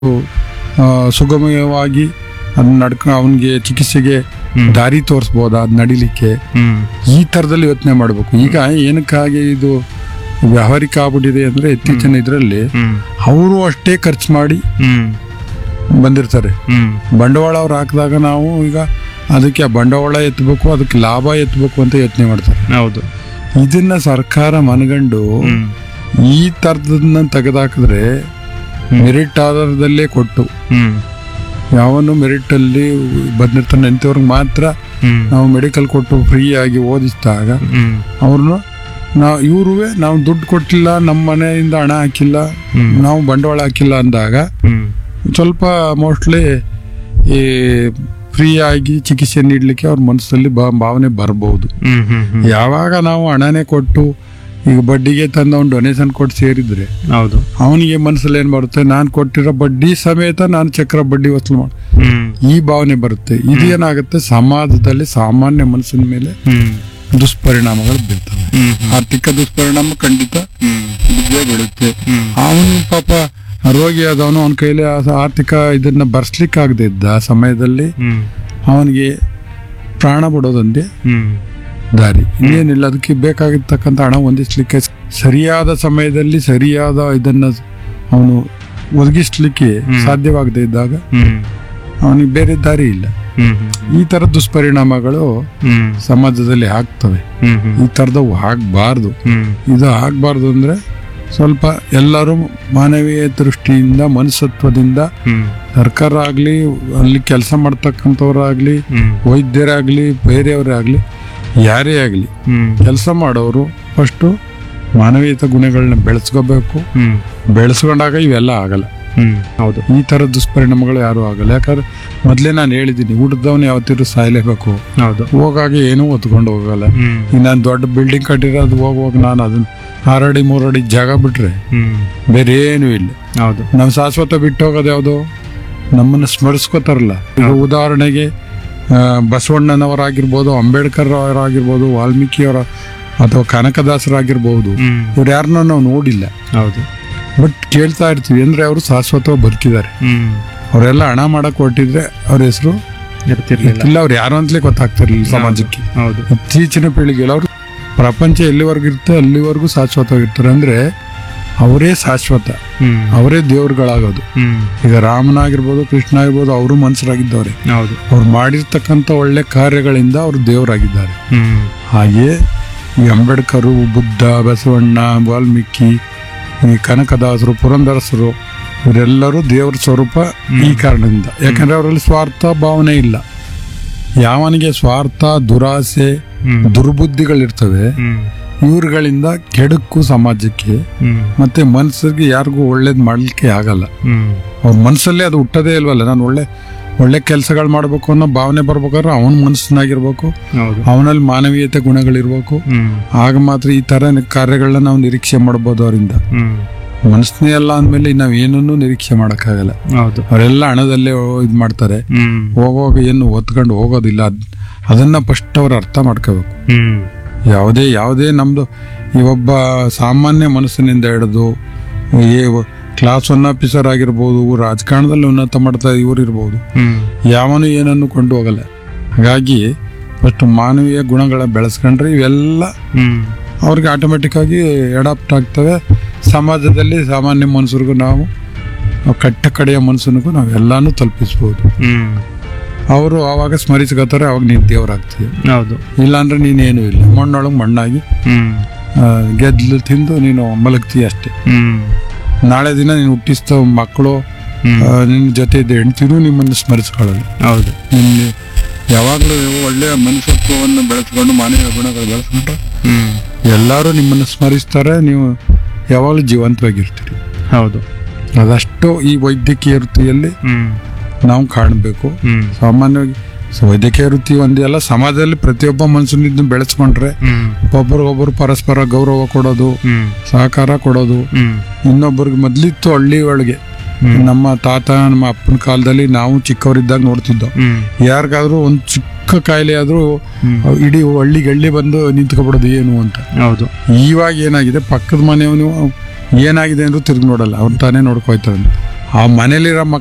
ಆ, ಸುಗಮವಾಗಿ ಅದನ್ನ ನಡ್ಕ ಅವನಿಗೆ ಚಿಕಿತ್ಸೆಗೆ ಹ್ಮ್. ದಾರಿ ತೋರಿಸ್ಬೋದಾ ಅದು ನಡಿಲಿಕ್ಕೆ ಹ್ಮ್ ಈ ಥರದಲ್ಲಿ ಯೋಚನೆ ಮಾಡಬೇಕು ಈಗ ಏನಕ್ಕಾಗಿ ಇದು ವ್ಯಾವಹಾರಿಕ ಆಗ್ಬಿಟ್ಟಿದೆ ಅಂದ್ರೆ ಇತ್ತೀಚಿನ ಇದರಲ್ಲಿ ಹ್ಮ್ ಅವರು ಅಷ್ಟೇ ಖರ್ಚು ಮಾಡಿ ಹ್ಮ್ ಬಂದಿರ್ತಾರೆ ಹ್ಮ್ ಬಂಡವಾಳ ಅವ್ರು ಹಾಕಿದಾಗ ನಾವು ಈಗ ಅದಕ್ಕೆ ಆ ಬಂಡವಾಳ ಎತ್ತಬೇಕು ಅದಕ್ಕೆ ಲಾಭ ಎತ್ತಬೇಕು ಅಂತ ಯೋಚನೆ ಮಾಡ್ತಾರೆ ಹೌದು ಇದನ್ನ ಸರ್ಕಾರ ಮನಗಂಡು ಹ್ಮ್ ಈ ಥರದನ್ನ ತೆಗೆದಾಕಿದ್ರೆ ಮೆರಿಟ್ ಆಧಾರದಲ್ಲೇ ಕೊಟ್ಟು ಹ್ಮ್ ಯಾವನು ಮೆರಿಟ್ ಅಲ್ಲಿ ಬಂದಿರ್ತಾನೆ ಅಂಥವ್ರಿಗೆ ಮಾತ್ರ ಹ್ಮ್ ನಾವು ಮೆಡಿಕಲ್ ಕೊಟ್ಟು ಫ್ರೀ ಆಗಿ ಓದಿಸಿದಾಗ ಹ್ಮ್ ಅವ್ರನ್ನ ನಾವು ಇವ್ರುವೆ ನಾವು ದುಡ್ಡು ಕೊಟ್ಟಿಲ್ಲ ನಮ್ಮ ಮನೆಯಿಂದ ಹಣ ಹಾಕಿಲ್ಲ ಹ್ಮ್. ನಾವು ಬಂಡವಾಳ ಹಾಕಿಲ್ಲ ಅಂದಾಗ ಹ್ಮ್ ಸ್ವಲ್ಪ ಮೋಸ್ಟ್ಲಿ ಈ ಫ್ರೀ ಆಗಿ ಚಿಕಿತ್ಸೆ ನೀಡಲಿಕ್ಕೆ ಅವ್ರ ಮನಸ್ಸಲ್ಲಿ ಬಾ- ಭಾವನೆ ಬರಬಹುದು ಹ್ಮ್ ಹ್ಮ್ ಹ್ಮ್ ಯಾವಾಗ ನಾವು ಹಣನೇ ಕೊಟ್ಟು ಈಗ ಬಡ್ಡಿಗೆ ತಂದು ಅವ್ನು ಡೊನೇಷನ್ ಕೊಟ್ಟು ಸೇರಿದ್ರೆ ಹೌದು ಅವನಿಗೆ ಮನಸ್ಸಲ್ಲಿ ಏನು ಬರುತ್ತೆ ನಾನು ಕೊಟ್ಟಿರೋ ಬಡ್ಡಿ ಸಮೇತ ನಾನು ಚಕ್ರ ಬಡ್ಡಿ ವಸೂಲು ಮಾಡಿ ಹ್ಮ್ ಈ ಭಾವನೆ ಬರುತ್ತೆ ಇದೇನಾಗುತ್ತೆ ಸಮಾಜದಲ್ಲಿ ಸಾಮಾನ್ಯ ಮನಸ್ಸಿನ ಮೇಲೆ ಹ್ಮ್ ದುಷ್ಪರಿಣಾಮಗಳು ಬೀಳ್ತವೆ ಹ್ಮ್ ಆರ್ಥಿಕ ದುಷ್ಪರಿಣಾಮ ಖಂಡಿತ ಹ್ಮ್ ಬಿದ್ದೇ ಬೀಳುತ್ತೆ ಹ್ಮ್ ಅವನು ಪಾಪ ರೋಗಿ ಆದವನು ಅವನ ಕೈಲಿ ಆ ಆರ್ಥಿಕ ಇದನ್ನ ಬರ್ಸ್ಲಿಕ್ಕಾಗದೇ ಇದ್ದ ಆ ಸಮಯದಲ್ಲಿ ಹ್ಮ್ ಅವನಿಗೆ ಪ್ರಾಣ ಬಿಡೋದೊಂದೇ ಹ್ಮ್ ದಾರಿ ಇನ್ನೇನಿಲ್ಲ ಅದಕ್ಕೆ ಬೇಕಾಗಿರ್ತಕ್ಕಂಥ ಹಣ ಹೊಂದಿಸ್ಲಿಕ್ಕೆ ಸರಿಯಾದ ಸಮಯದಲ್ಲಿ ಸರಿಯಾದ ಇದನ್ನ ಅವನು ಒದಗಿಸ್ಲಿಕ್ಕೆ ಸಾಧ್ಯವಾಗದೇ ಇದ್ದಾಗ ಹ್ಮ್ ಅವನಿಗೆ ಬೇರೆ ದಾರಿ ಇಲ್ಲ ಹ್ಮ್ ಈ ತರ ದುಷ್ಪರಿಣಾಮಗಳು ಹ್ಮ್ ಸಮಾಜದಲ್ಲಿ ಆಗ್ತವೆ ಹ್ಮ್ ಹ್ಮ್ ಈ ತರದವು ಆಗ್ಬಾರ್ದು ಹ್ಮ್ ಇದು ಆಗ್ಬಾರ್ದು ಅಂದ್ರೆ ಸ್ವಲ್ಪ ಎಲ್ಲರೂ ಮಾನವೀಯ ದೃಷ್ಟಿಯಿಂದ ಮನಸತ್ವದಿಂದ ಹ್ಮ್ ಸರ್ಕಾರ ಆಗ್ಲಿ ಅಲ್ಲಿ ಕೆಲಸ ಮಾಡ್ತಕ್ಕಂಥವ್ರಾಗ್ಲಿ ಹ್ಮ್ ವೈದ್ಯರಾಗ್ಲಿ ಬೇರೆಯವರೇ ಆಗ್ಲಿ ಯಾರೇ ಆಗಲಿ ಹ್ಮ್ ಕೆಲಸ ಮಾಡೋರು ಫಸ್ಟು ಮಾನವೀಯತೆ ಗುಣಗಳನ್ನ ಬೆಳೆಸ್ಕೋಬೇಕು ಹ್ಮ್ ಬೆಳೆಸ್ಕೊಂಡಾಗ ಇವೆಲ್ಲ ಆಗಲ್ಲ ಹ್ಮ್ ಹೌದು ಈ ಥರ ದುಷ್ಪರಿಣಾಮಗಳು ಯಾರೂ ಆಗಲ್ಲ ಯಾಕಂದ್ರೆ ಮೊದಲೇ ನಾನು ಹೇಳಿದ್ದೀನಿ ಊಟದವನು ಯಾವತ್ತಿದ್ರು ಸಾಯಲೇಬೇಕು ಹೌದು ಹೋಗಾಗಿ ಏನೂ ಹೊತ್ಕೊಂಡು ಹೋಗಲ್ಲ ಹ್ಮ್ ಈಗ ನಾನು ದೊಡ್ಡ ಬಿಲ್ಡಿಂಗ್ ಕಟ್ಟಿರೋದು ಹೋಗುವಾಗ ನಾನು ಅದನ್ನ ಆರಡಿ ಮೂರಡಿ ಜಾಗ ಬಿಟ್ರೆ ಹ್ಮ್ ಬೇರೆ ಏನೂ ಇಲ್ಲ ಹೌದು ನಾವು ಶಾಶ್ವತ ಬಿಟ್ಟು ಹೋಗೋದು ಯಾವುದು ನಮ್ಮನ್ನು ಸ್ಮರಿಸ್ಕೋತಾರಲ್ಲ ಈಗ ಉದಾಹರಣೆಗೆ ಆ, ಬಸವಣ್ಣನವರಾಗಿರ್ಬೋದು ಅಂಬೇಡ್ಕರ್ ಅವರಾಗಿರ್ಬೋದು ವಾಲ್ಮೀಕಿಯವರ ಅಥವಾ ಕನಕದಾಸರಾಗಿರ್ಬೋದು ಹ್ಮ್ ಇವ್ರು ಯಾರನ್ನ ನಾವು ನೋಡಿಲ್ಲ ಹೌದು ಬಟ್ ಕೇಳ್ತಾ ಇರ್ತೀವಿ ಅಂದ್ರೆ ಅವರು ಶಾಶ್ವತವಾಗಿ ಬದುಕಿದ್ದಾರೆ ಹ್ಮ್ ಅವರೆಲ್ಲ ಹಣ ಮಾಡಕ್ ಹೊಟ್ಟಿದ್ರೆ ಅವ್ರ ಹೆಸರು ಇರ್ತಿರ್ಲಿಲ್ಲ ಇಲ್ಲ ಅವ್ರು ಯಾರು ಅಂತಲೇ ಗೊತ್ತಾಗ್ತಿರ್ಲಿಲ್ಲ ಸಮಾಜಕ್ಕೆ ಹೌದು ಇತ್ತೀಚಿನ ಪೀಳಿಗೆಯಲ್ಲಿ ಅವರು ಪ್ರಪಂಚ ಎಲ್ಲಿವರೆಗೂ ಇರುತ್ತೆ ಅಲ್ಲಿವರೆಗೂ ಶಾಶ್ವತವಾಗಿರ್ತಾರೆ ಅಂದ್ರೆ ಅವರೇ ಶಾಶ್ವತ ಹ್ಮ್ ಅವರೇ ದೇವ್ರುಗಳಾಗೋದು ಹ್ಮ್ ಈಗ ರಾಮನಾಗಿರ್ಬೋದು ಕೃಷ್ಣ ಆಗಿರ್ಬೋದು ಅವರು ಮನುಷ್ಯರಾಗಿದ್ದವ್ರೆ ಹೌದು ಅವ್ರು ಮಾಡಿರ್ತಕ್ಕಂಥ ಒಳ್ಳೆ ಕಾರ್ಯಗಳಿಂದ ಅವರು ದೇವರಾಗಿದ್ದಾರೆ ಹ್ಮ್ ಹಾಗೆ ಈ ಅಂಬೇಡ್ಕರು ಬುದ್ಧ ಬಸವಣ್ಣ ವಾಲ್ಮೀಕಿ ಈ ಕನಕದಾಸರು ಪುರಂದರಸರು ಇವರೆಲ್ಲರೂ ದೇವರ ಸ್ವರೂಪ ಈ ಕಾರಣದಿಂದ ಯಾಕಂದ್ರೆ ಅವರಲ್ಲಿ ಸ್ವಾರ್ಥ ಭಾವನೆ ಇಲ್ಲ ಯಾವನಿಗೆ ಸ್ವಾರ್ಥ ದುರಾಸೆ ಹ್ಮ್ ದುರ್ಬುದ್ಧಿಗಳಿರ್ತವೆ ಹ್ಮ್ ಇವ್ರುಗಳಿಂದ ಕೆಡುಕು ಸಮಾಜಕ್ಕೆ ಹ್ಮ್ ಮತ್ತೆ ಮನಸ್ಸಿಗೆ ಯಾರಿಗೂ ಒಳ್ಳೇದು ಮಾಡ್ಲಿಕ್ಕೆ ಆಗಲ್ಲ ಹ್ಮ್ ಅವ್ರ ಮನಸ್ಸಲ್ಲೇ ಅದು ಹುಟ್ಟದೇ ಇಲ್ವಲ್ಲ ನಾನು ಒಳ್ಳೆ ಒಳ್ಳೆ ಕೆಲಸಗಳು ಮಾಡ್ಬೇಕು ಅನ್ನೋ ಭಾವನೆ ಬರ್ಬೇಕಾದ್ರೆ ಅವನ ಮನಸ್ಸಿನಾಗಿರ್ಬೇಕು ಹೌದು ಅವನಲ್ಲಿ ಮಾನವೀಯತೆ ಗುಣಗಳಿರ್ಬೇಕು ಹ್ಮ್ ಆಗ ಮಾತ್ರ ಈ ತರ ಕಾರ್ಯಗಳನ್ನ ನಾವು ನಿರೀಕ್ಷೆ ಮಾಡ್ಬೋದು ಅವರಿಂದ ಹ್ಮ್ ಮನಸ್ಸನ್ನೇ ಅಲ್ಲ ಅಂದ್ಮೇಲೆ ನಾವು ಏನನ್ನೂ ನಿರೀಕ್ಷೆ ಮಾಡೋಕ್ಕಾಗಲ್ಲ ಹೌದು ಅವರೆಲ್ಲ ಹಣದಲ್ಲೇ ಇದು ಮಾಡ್ತಾರೆ ಹ್ಮ್ ಹೋಗುವಾಗ ಏನು ಒತ್ಕೊಂಡು ಹೋಗೋದಿಲ್ಲ ಅದ್- ಅದನ್ನ ಫಸ್ಟ್ ಅವ್ರು ಅರ್ಥ ಮಾಡ್ಕೋಬೇಕು ಹ್ಮ್ ಯಾವುದೇ ಯಾವುದೇ ನಮ್ದು ಈ ಒಬ್ಬ ಸಾಮಾನ್ಯ ಮನಸ್ಸಿನಿಂದ ಹಿಡಿದು ಈ ಕ್ಲಾಸ್ ಒನ್ ಆಫೀಸರ್ ಆಗಿರ್ಬೋದು ರಾಜಕಾರಣದಲ್ಲಿ ಉನ್ನತ ಮಾಡ್ತಾ ಇವ್ರು ಇರ್ಬೋದು ಹ್ಮ್ ಯಾವನು ಏನನ್ನು ಕೊಂಡು ಹೋಗಲ್ಲ ಹಾಗಾಗಿ ಫಸ್ಟ್ ಮಾನವೀಯ ಗುಣಗಳ ಬೆಳೆಸ್ಕೊಂಡ್ರೆ ಇವೆಲ್ಲ ಹ್ಮ್ ಅವ್ರಿಗೆ ಆಟೋಮೆಟಿಕ್ ಆಗಿ ಅಡಾಪ್ಟ್ ಆಗ್ತವೆ ಸಮಾಜದಲ್ಲಿ ಸಾಮಾನ್ಯ ಮನುಷ್ಯರಿಗೂ ನಾವು ಕಟ್ಟ ಕಡೆಯ ಮನುಷ್ಯನಿಗೂ ನಾವು ಎಲ್ಲಾನು ತಲುಪಿಸ್ಬೋದು ಹ್ಮ್ ಅವರು ಆವಾಗ ಸ್ಮರಿಸ್ಕೋತಾರೆ ಅವಾಗ ನೀನು ದೇವರಾಗ್ತೀಯ ಹೌದು ಇಲ್ಲಾಂದ್ರೆ ನೀನೇನು ಇಲ್ಲ ಮಣ್ಣೊಳಗೆ ಮಣ್ಣಾಗಿ ಹ್ಮ್ ಆ, ಗೆದ್ಲು ತಿಂದು ನೀನು ಮಲಗ್ತೀಯ ಅಷ್ಟೇ ಹ್ಮ್ ನಾಳೆ ದಿನ ನೀನು ಹುಟ್ಟಿಸ್ತ ಮಕ್ಕಳು ಹ್ಮ್ ಆ, ನಿನ್ನ ಜೊತೆ ಇದ್ದ ಹೆಂಡ್ತಿನೂ ನಿಮ್ಮನ್ನು ಸ್ಮರಿಸ್ಕೊಳ್ಳಲ್ಲ ಹೌದು ನಿನ್ನ ಯಾವಾಗಲೂ ಒಳ್ಳೆಯ ಮನುಷ್ಯತ್ವವನ್ನು ಬೆಳೆಸ್ಕೊಂಡು ಮಾನವೀಯ ಗುಣಗಳು ಬೆಳೆಸ್ಕೊಂಡ್ರೆ ಹ್ಮ್ ಎಲ್ಲರೂ ನಿಮ್ಮನ್ನು ಸ್ಮರಿಸ್ತಾರೆ ನೀವು ಯಾವಾಗಲೂ ಜೀವಂತವಾಗಿರ್ತೀರಿ ಹೌದು ಅದಷ್ಟು ಈ ವೈದ್ಯಕೀಯ ವೃತ್ತಿಯಲ್ಲಿ ಹ್ಮ್ ನಾವು ಕಾಣಬೇಕು ಹ್ಮ್ ಸಾಮಾನ್ಯವಾಗಿ ಸ- ವೈದ್ಯಕೀಯ ವೃತ್ತಿ ಒಂದೇ ಅಲ್ಲ ಸಮಾಜದಲ್ಲಿ ಪ್ರತಿಯೊಬ್ಬ ಮನುಷ್ಯನಿದ್ದು ಬೆಳೆಸ್ಕೊಂಡ್ರೆ ಹ್ಮ್ ಒಬ್ಬರಿಗೊಬ್ಬರು ಪರಸ್ಪರ ಗೌರವ ಕೊಡೋದು ಹ್ಮ್ ಸಹಕಾರ ಕೊಡೋದು ಹ್ಮ್ ಇನ್ನೊಬ್ಬರಿಗೆ ಮೊದ್ಲಿತ್ತು ಹಳ್ಳಿ ಒಳಗೆ ಹ್ಮ್. ನಮ್ಮ ತಾತ ನಮ್ಮ ಅಪ್ಪನ ಕಾಲದಲ್ಲಿ ನಾವು ಚಿಕ್ಕವರಿದ್ದಾಗ ನೋಡ್ತಿದ್ದೋ ಹ್ಮ್ ಯಾರಿಗಾದ್ರೂ ಒಂದು ಚಿಕ್ಕ ಕಾಯಿಲೆ ಆದ್ರೂ ಹ್ಮ್. ಇಡೀ ಹಳ್ಳಿಗೆ ಹಳ್ಳಿ ಬಂದು ನಿಂತ್ಕೊಬಿಡೋದು ಏನು ಅಂತ ಹೌದು ಇವಾಗ ಏನಾಗಿದೆ ಪಕ್ಕದ ಮನೆಯವನು ಏನಾಗಿದೆ ಅಂದ್ರೂ ತಿರ್ಗಿ ನೋಡಲ್ಲ ಅವ್ನು ತಾನೇ ನೋಡ್ಕೊಯ್ತಾರೆ ಆ ಮನೇಲಿರೋ